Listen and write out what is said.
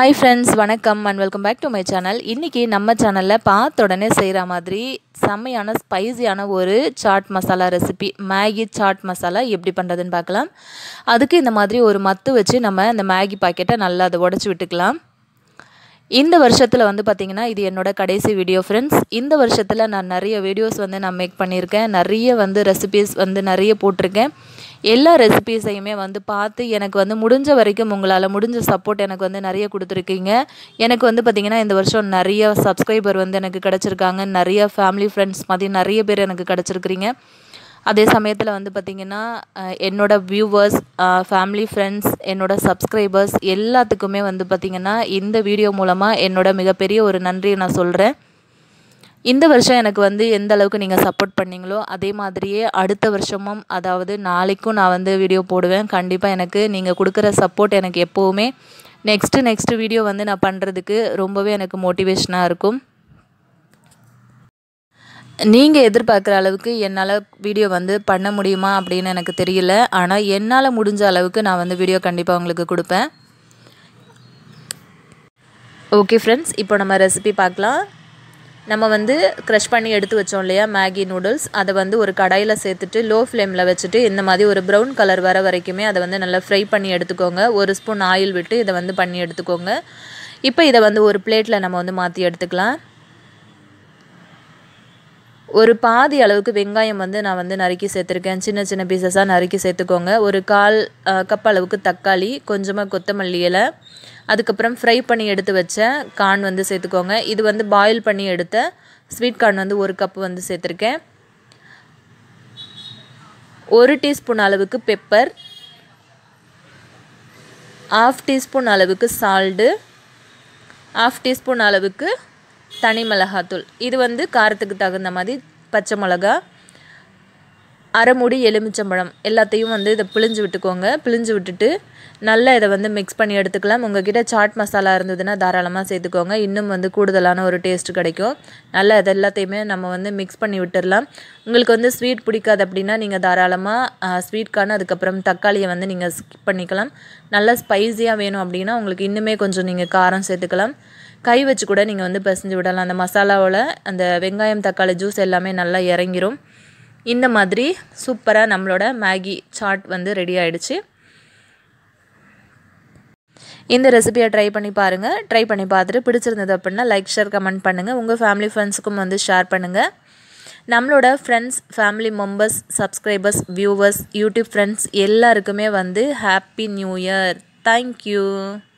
hi friends வணக்கம் and welcome back to my channel இன்றைக்கி நம்ம சேனலில் பார்த்த உடனே செய்கிற மாதிரி செம்மையான ஸ்பைசியான ஒரு சாட் மசாலா ரெசிபி மேகி சாட் மசாலா எப்படி பண்ணுறதுன்னு பார்க்கலாம் அதுக்கு இந்த மாதிரி ஒரு மத்து வச்சு நம்ம இந்த மேகி பாக்கெட்டை நல்லா அதை உடச்சி விட்டுக்கலாம் இந்த வருஷத்தில் வந்து பார்த்திங்கன்னா இது என்னோடய கடைசி வீடியோ ஃப்ரெண்ட்ஸ் இந்த வருஷத்தில் நான் நிறைய வீடியோஸ் வந்து நான் மேக் பண்ணியிருக்கேன் நிறைய வந்து ரெசிபீஸ் வந்து நிறைய போட்டிருக்கேன் எல்லா ரெசிபீஸையுமே வந்து பார்த்து எனக்கு வந்து முடிஞ்ச வரைக்கும் உங்களால் முடிஞ்ச சப்போர்ட் எனக்கு வந்து நிறைய கொடுத்துருக்கீங்க எனக்கு வந்து பார்த்திங்கன்னா இந்த வருஷம் நிறைய சப்ஸ்கிரைபர் வந்து எனக்கு கிடச்சிருக்காங்க நிறைய ஃபேமிலி ஃப்ரெண்ட்ஸ் மாதிரி நிறைய பேர் எனக்கு கிடச்சிருக்கிறீங்க அதே சமயத்தில் வந்து பார்த்திங்கன்னா என்னோட வியூவர்ஸ் ஃபேமிலி ஃப்ரெண்ட்ஸ் என்னோட சப்ஸ்கிரைபர்ஸ் எல்லாத்துக்குமே வந்து பார்த்திங்கன்னா இந்த வீடியோ மூலமாக என்னோட மிகப்பெரிய ஒரு நன்றியை நான் சொல்கிறேன் இந்த வருஷம் எனக்கு வந்து எந்த அளவுக்கு நீங்கள் சப்போர்ட் பண்ணீங்களோ அதே மாதிரியே அடுத்த வருஷமும் அதாவது நாளைக்கும் நான் வந்து வீடியோ போடுவேன் கண்டிப்பாக எனக்கு நீங்கள் கொடுக்குற சப்போர்ட் எனக்கு எப்போவுமே நெக்ஸ்ட்டு நெக்ஸ்ட்டு வீடியோ வந்து நான் பண்ணுறதுக்கு ரொம்பவே எனக்கு மோட்டிவேஷனாக இருக்கும் நீங்கள் எதிர்பார்க்குற அளவுக்கு என்னால் வீடியோ வந்து பண்ண முடியுமா அப்படின்னு எனக்கு தெரியல ஆனால் என்னால் முடிஞ்ச அளவுக்கு நான் வந்து வீடியோ கண்டிப்பாக உங்களுக்கு கொடுப்பேன் ஓகே ஃப்ரெண்ட்ஸ் இப்போ நம்ம ரெசிபி பார்க்கலாம் நம்ம வந்து க்ரஷ் பண்ணி எடுத்து வச்சோம் இல்லையா மேகி நூடுல்ஸ் அதை வந்து ஒரு கடாயில் சேர்த்துட்டு லோ ஃப்ளேமில் வச்சுட்டு இந்த மாதிரி ஒரு ப்ரௌன் கலர் வர வரைக்குமே அதை வந்து நல்லா ஃப்ரை பண்ணி எடுத்துக்கோங்க ஒரு ஸ்பூன் ஆயில் விட்டு இதை வந்து பண்ணி எடுத்துக்கோங்க இப்போ இதை வந்து ஒரு பிளேட்டில் நம்ம வந்து மாற்றி எடுத்துக்கலாம் ஒரு பாதி அளவுக்கு வெங்காயம் வந்து நான் வந்து நறுக்கி சேர்த்துருக்கேன் சின்ன சின்ன பீசஸாக நறுக்கி சேர்த்துக்கோங்க ஒரு கால் கப் அளவுக்கு தக்காளி கொஞ்சமாக கொத்தமல்லி இலை அதுக்கப்புறம் ஃப்ரை பண்ணி எடுத்து வச்ச கார்ன் வந்து சேர்த்துக்கோங்க இது வந்து பாயில் பண்ணி எடுத்த ஸ்வீட் கார்ன் வந்து ஒரு கப் வந்து சேர்த்துருக்கேன் ஒரு டீஸ்பூன் அளவுக்கு பெப்பர் ஆஃப் டீஸ்பூன் அளவுக்கு சால்டு ஆஃப் டீஸ்பூன் அளவுக்கு தனி மிளகாத்தூள் இது வந்து காரத்துக்கு தகுந்த மாதிரி பச்சை மிளகா அரைமுடி எலுமிச்சம்பழம் எல்லாத்தையும் வந்து இதை பிழிஞ்சு விட்டுக்கோங்க பிழிஞ்சு விட்டுட்டு நல்லா இதை வந்து மிக்ஸ் பண்ணி எடுத்துக்கலாம் உங்ககிட்ட சாட் மசாலா இருந்ததுன்னா தாராளமாக சேர்த்துக்கோங்க இன்னும் வந்து கூடுதலான ஒரு டேஸ்ட் கிடைக்கும் நல்லா இது எல்லாத்தையுமே நம்ம வந்து மிக்ஸ் பண்ணி விட்டுடலாம் உங்களுக்கு வந்து ஸ்வீட் பிடிக்காது அப்படின்னா நீங்கள் தாராளமாக ஸ்வீட் கார்ன் அதுக்கப்புறம் தக்காளியை வந்து நீங்கள் ஸ்கிப் பண்ணிக்கலாம் நல்லா ஸ்பைஸியாக வேணும் அப்படின்னா உங்களுக்கு இன்னுமே கொஞ்சம் நீங்கள் காரம் சேர்த்துக்கலாம் கை வச்சு கூட நீங்கள் வந்து பிசைஞ்சு விடலாம் அந்த மசாலாவில் அந்த வெங்காயம் தக்காளி ஜூஸ் எல்லாமே நல்லா இறங்கிரும் இந்த மாதிரி சூப்பராக நம்மளோட மேகி சாட் வந்து ரெடி ஆகிடுச்சு இந்த ரெசிபியை ட்ரை பண்ணி பாருங்கள் ட்ரை பண்ணி பார்த்துட்டு பிடிச்சிருந்தது அப்படின்னா லைக் ஷேர் கமெண்ட் பண்ணுங்கள் உங்கள் ஃபேமிலி ஃப்ரெண்ட்ஸுக்கும் வந்து ஷேர் பண்ணுங்கள் நம்மளோட friends family members subscribers viewers YouTube friends எல்லாருக்குமே வந்து ஹாப்பி நியூ இயர் தேங்க்யூ